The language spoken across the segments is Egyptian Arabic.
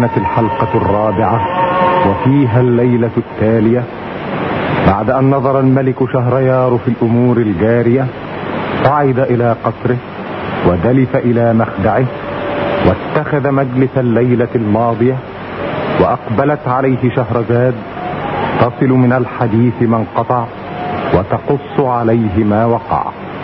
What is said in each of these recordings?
كانت الحلقة الرابعة وفيها الليلة التالية بعد أن نظر الملك شهريار في الأمور الجارية صعد إلى قصره ودلف إلى مخدعه واتخذ مجلس الليلة الماضية وأقبلت عليه شهرزاد تصل من الحديث ما انقطع وتقص عليه ما وقع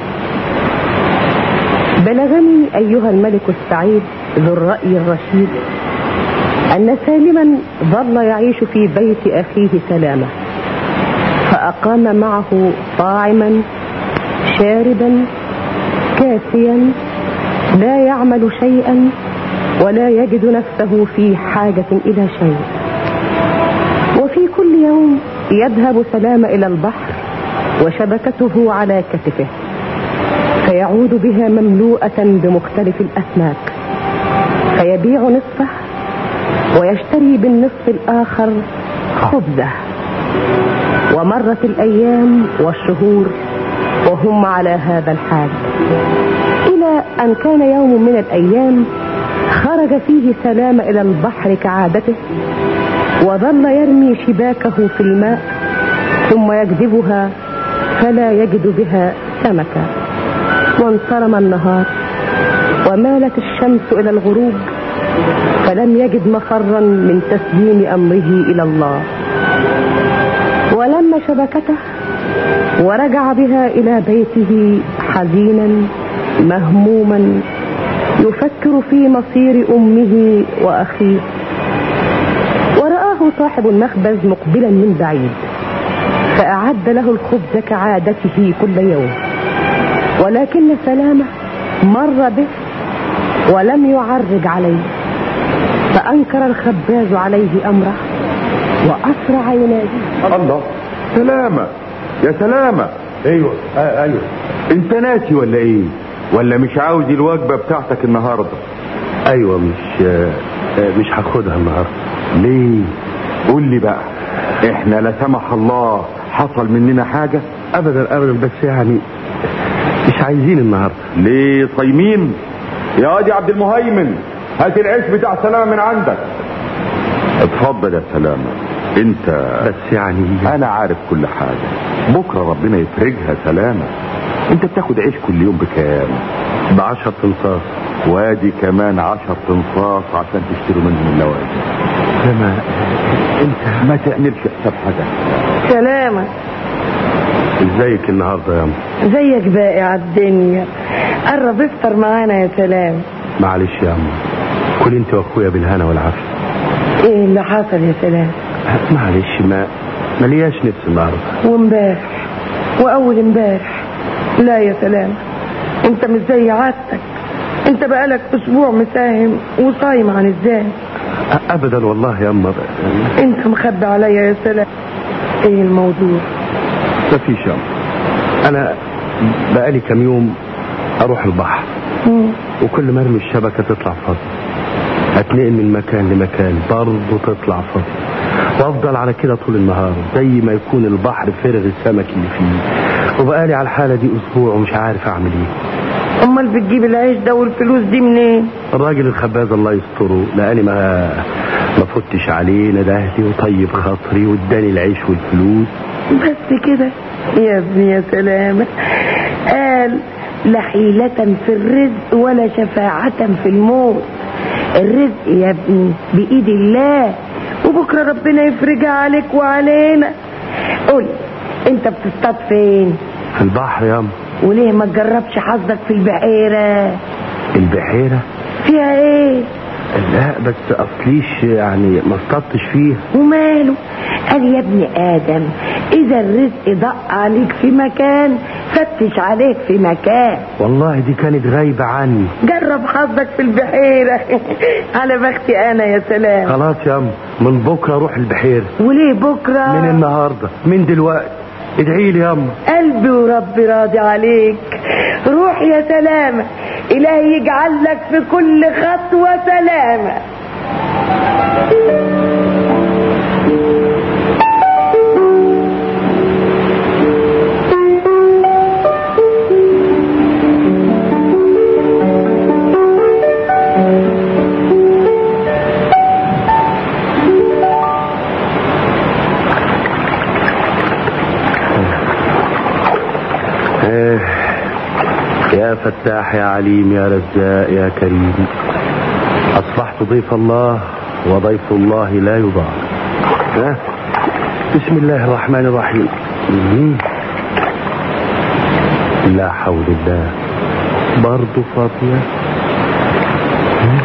بلغني أيها الملك السعيد ذو الرأي الرشيد أن سالما ظل يعيش في بيت أخيه سلامة فأقام معه طاعما شاربا كاسيا لا يعمل شيئا ولا يجد نفسه في حاجة إلى شيء وفي كل يوم يذهب سلام إلى البحر وشبكته على كتفه فيعود بها مملوءة بمختلف الأسماك فيبيع نصفه ويشتري بالنصف الآخر خبزه ومرت الأيام والشهور وهم على هذا الحال إلى أن كان يوم من الأيام خرج فيه سلام إلى البحر كعادته وظل يرمي شباكه في الماء ثم يجذبها فلا يجد بها سمكا وانصرم النهار ومالت الشمس إلى الغروب فلم يجد مفرا من تسليم أمره إلى الله ولما شبكته ورجع بها إلى بيته حزينا مهموما يفكر في مصير أمه وأخيه ورآه صاحب المخبز مقبلا من بعيد فأعد له الخبز كعادته كل يوم ولكن سلامة مر به ولم يعرج عليه فأنكر الخباز عليه أمره وأسرع يناديه الله سلامة يا سلامة ايوه آه ايوه انت ناسي ولا ايه ولا مش عاوز الوجبة بتاعتك النهاردة ايوه مش آه آه، مش هاخدها النهارده ليه قول لي بقى احنا لا سمح الله حصل مننا حاجة ابدا ابدا بس يعني مش عايزين النهارده ليه صايمين يا وادي عبد المهيمن هات العيش بتاع سلامة من عندك اتفضل يا سلامة انت بس يعني انا عارف كل حاجة بكرة ربنا يفرجها سلامة انت بتاخد عيش كل يوم بكام بعشر تنصاص وادي كمان عشر تنصاص عشان تشتروا منهم اللوازم لما انت ما تعملش حساب حاجة سلامة ازيك النهارده يا ام زيك باقي على الدنيا قرب افطر معانا يا سلام معلش يا ام كل انت واخويا بالهنا والعافيه ايه اللي حصل يا سلام معلش ما ملياش نفس النهارده وامبارح واول امبارح لا يا سلام انت مش زي عادتك انت بقالك اسبوع مساهم وصايم عن الزان أ- ابدا والله يا ام انت مخبي عليا يا سلام ايه الموضوع مفيش يا ام انا بقالي كام يوم اروح البحر مم. وكل ما ارمي الشبكه تطلع فاضي اتنقل من مكان لمكان برضه تطلع فاضي وافضل على كده طول النهار زي ما يكون البحر فرغ السمك اللي فيه وبقالي على الحاله دي اسبوع ومش عارف اعمل ايه امال بتجيب العيش ده والفلوس دي منين الراجل الخباز الله يستره لاني ما ما فتش عليه ندهلي وطيب خاطري واداني العيش والفلوس بس كده يا ابني يا سلامة قال لا حيلة في الرزق ولا شفاعة في الموت الرزق يا ابني بإيد الله وبكرة ربنا يفرجها عليك وعلينا قول انت بتصطاد فين في البحر يا ام وليه ما تجربش حظك في البحيرة البحيره فيها ايه لا بس اصليش يعني ما اصطدتش فيه وماله قال يا ابن ادم اذا الرزق ضاق عليك في مكان فتش عليك في مكان والله دي كانت غايبه عني جرب حظك في البحيرة على بختي انا يا سلام خلاص يا ام من بكره اروح البحيره وليه بكرة من النهارده من دلوقتي ادعي لي يا ام قلبي وربي راضي عليك روح يا سلامة إلهي يجعل لك في كل خطوة سلامة فتاح يا عليم يا رزاق يا كريم أصبحت ضيف الله وضيف الله لا يضاع ها؟ بسم الله الرحمن الرحيم مم. لا حول الله برضه فاضية مم.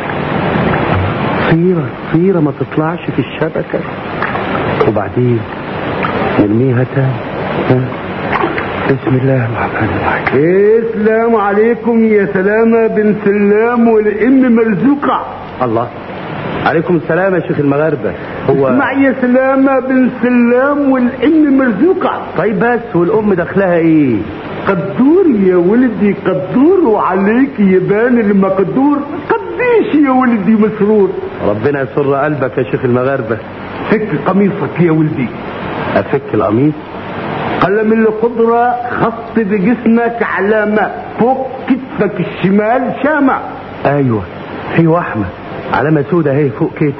صيرة صيرة ما تطلعش في الشبكة وبعدين نرميها تاني ها؟ بسم الله الرحمن الرحيم السلام عليكم يا سلامة بن سلام والام مرزوقة الله عليكم السلام يا شيخ المغاربة هو اسمع يا سلامة بن سلام والام مرزوقة طيب بس والأم دخلها إيه؟ قدور يا ولدي قدور وعليك يبان المقدور قديش يا ولدي مسرور ربنا يسر قلبك يا شيخ المغاربة فك قميصك يا ولدي أفك القميص قلم القدرة خط بجسمك علامة فوق كتفك الشمال شامة أيوة في وحمة علامة سودة اهي فوق كتفي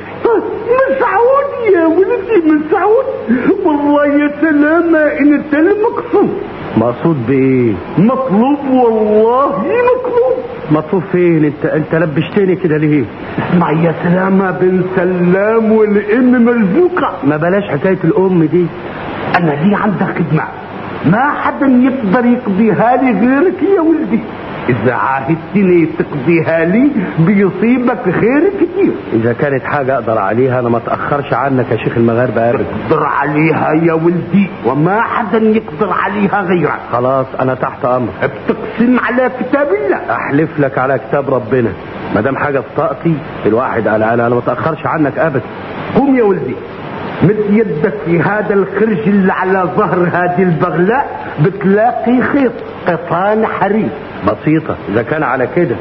مسعود يا ولدي مسعود والله يا سلامة ان انت المقصود مقصود بإيه؟ مطلوب والله مطلوب مطلوب فين؟ أنت أنت لبشتني كده ليه؟ اسمع يا سلامة بن سلام والام مرزوقة ما بلاش حكاية الأم دي انا لي عندك خدمة ما حدا يقدر يقضيها لي غيرك يا ولدي اذا عاهدتني تقضيها لي بيصيبك خير كتير إذا كانت حاجة أقدر عليها أنا ما أتأخرش عنك يا شيخ المغاربة أبدا تقدر عليها يا ولدي وما حدا يقدر عليها غيرك خلاص أنا تحت أمر بتقسم على كتاب الله أحلف لك على كتاب ربنا ما دام حاجة في طاقتي الواحد أنا أنا أنا ما أتأخرش عنك أبدا قوم يا ولدي مد يدك في هذا الخرج اللي على ظهر هذه البغلاء بتلاقي خيط قطان حرير بسيطة إذا كان على كده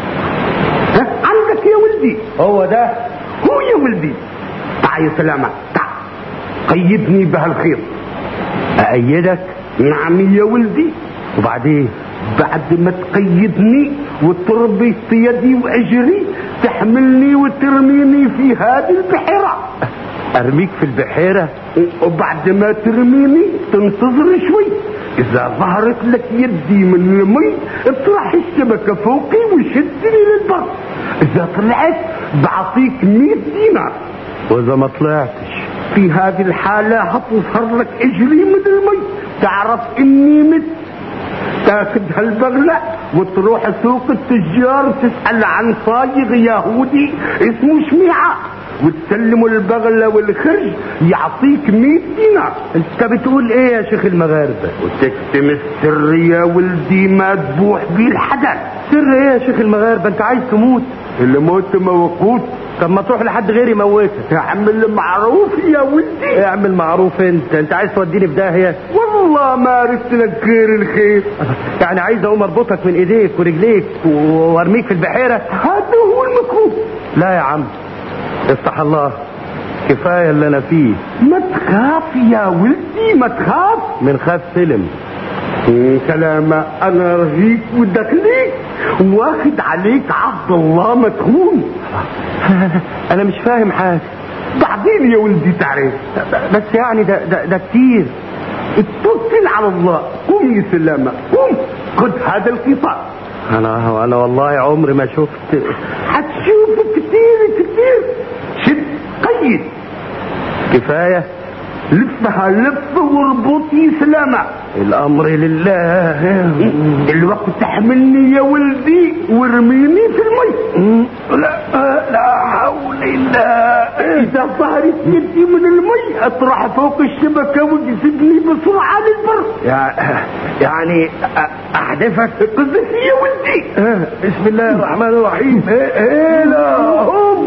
ها؟ عندك يا ولدي هو ده هو يا ولدي تعال يا سلامة تعال قيدني بهالخيط أأيدك نعم يا ولدي وبعدين بعد ما تقيدني وتربط يدي واجري تحملني وترميني في هذه البحيره أرميك في البحيرة وبعد ما ترميني تنتظر شوي اذا ظهرت لك يدي من المي اطرح الشبكه فوقي وشدني للبر اذا طلعت بعطيك 100 دينار وإذا ما طلعتش في هذه الحالة هتظهر لك اجري من المي تعرف اني مت تاخذ هالبغلة وتروح سوق التجار تسأل عن صايغ يهودي اسمه شميعة وتسلمه البغلة والخرج يعطيك 100 دينار أنت بتقول إيه يا شيخ المغاربة وتكتم السر يا ولدي ما تبوح بيه الحدث سر إيه يا شيخ المغاربة أنت عايز تموت الموت موقوت طب ما تروح لحد غيري يموتك تعمل معروف يا ولدي اعمل معروف انت انت عايز توديني في داهيه والله ما عرفت لك غير الخير يعني عايز اقوم اربطك من ايديك ورجليك و- وارميك في البحيره هذا هو المكروه لا يا عم افتح الله كفايه اللي انا فيه ما تخاف يا ولدي ما تخاف من خاف سلم كلامة انا رجيك ودخليك واخد عليك عبد الله ما تخون انا مش فاهم حاجه بعدين يا ولدي تعرف بس يعني ده ده, ده كتير اتوكل على الله قوم يا سلامة قوم خد هذا القطار انا انا والله عمري ما شفت هتشوف كتير كتير شد قيد كفايه لفها لف واربط يا سلامة الامر لله الوقت تحملني يا ولدي وارميني في المي لا لا حول الله اذا ظهرت يدي من المي اطرح فوق الشبكه وجذبني بسرعه للبر يع- يعني أ- احدفك قذف يا ولدي بسم الله الرحمن الرحيم ايه لا هم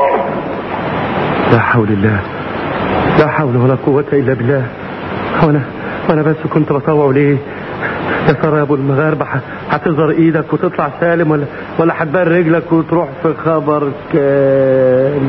لا حول الله لا حول ولا قوة إلا بالله وأنا وأنا بس كنت بطوع ليه يا ترى يا أبو المغاربة ح- هتظهر إيدك وتطلع سالم ولا ولا هتبان رجلك وتروح في خبر كان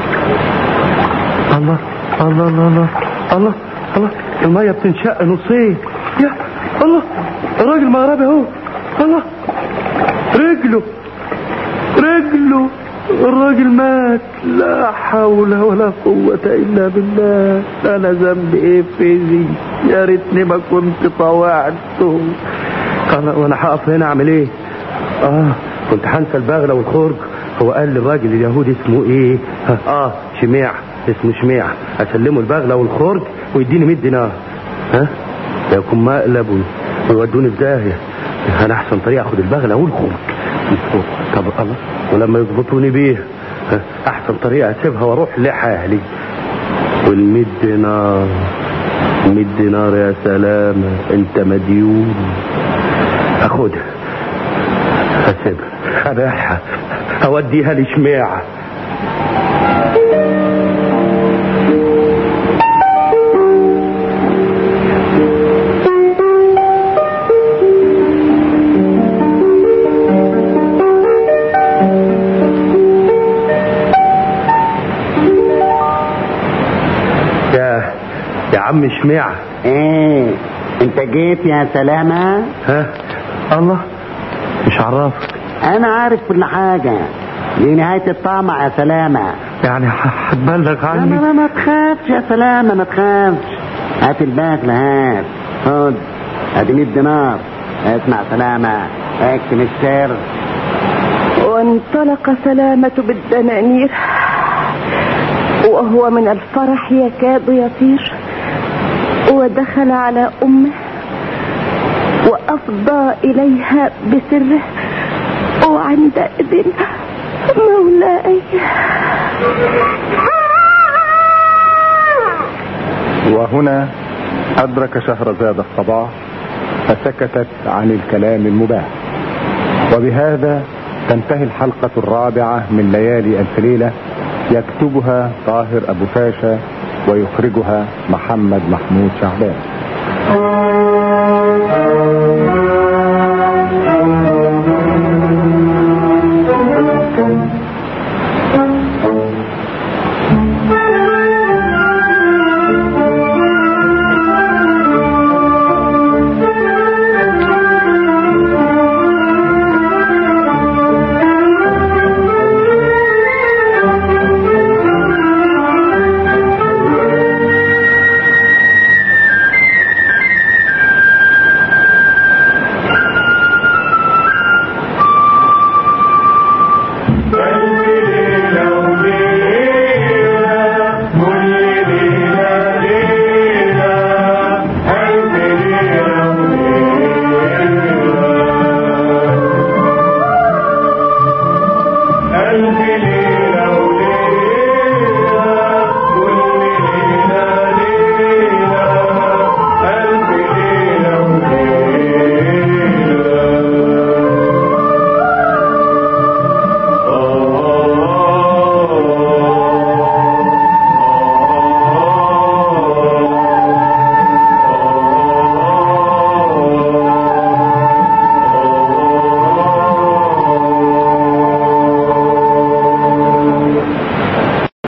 الله الله الله الله الله الله المية بتنشق نصين يا الله الراجل مغربي اهو الله رجله رجله الراجل مات لا حول ولا قوة إلا بالله أنا ذنبي إيه في دي يا ريتني ما كنت طوعته قال وأنا هقف هنا أعمل إيه اه كنت هنسى البغلة والخرج هو قال للراجل اليهودي اسمه ايه ها، اه شميع اسمه شميع اسلمه البغلة والخرج ويديني 100 دينار ها ده يكون مقلب وي- ويودوني في داهية انا احسن طريقة اخد البغلة والخرج طب الله ولما يظبطوني بيه ها، احسن طريقة اسيبها واروح لحالي والمية دينار 100 دينار يا سلامة انت مديون اخدها اسيبها ابيعها اوديها لشميعة يا يا عم شميعة ايه انت جيت يا سلامة ها الله مش عرفك انا عارف كل حاجة دي نهاية الطمع يا سلامة يعني ه- هتبلغ لا عني لا لا ما تخافش يا سلامة ما تخافش هات الباقلة هات خد ادي 100 دينار اسمع سلامة اكتم السر وانطلق سلامة بالدنانير وهو من الفرح يكاد يطير ودخل على أمه وأفضى إليها بسره وعندئذ مولاي وهنا أدرك شهرزاد الصباح فسكتت عن الكلام المباح وبهذا تنتهي الحلقة الرابعة من ليالي ألف ليلة يكتبها طاهر أبو فاشا ويخرجها محمد محمود شعبان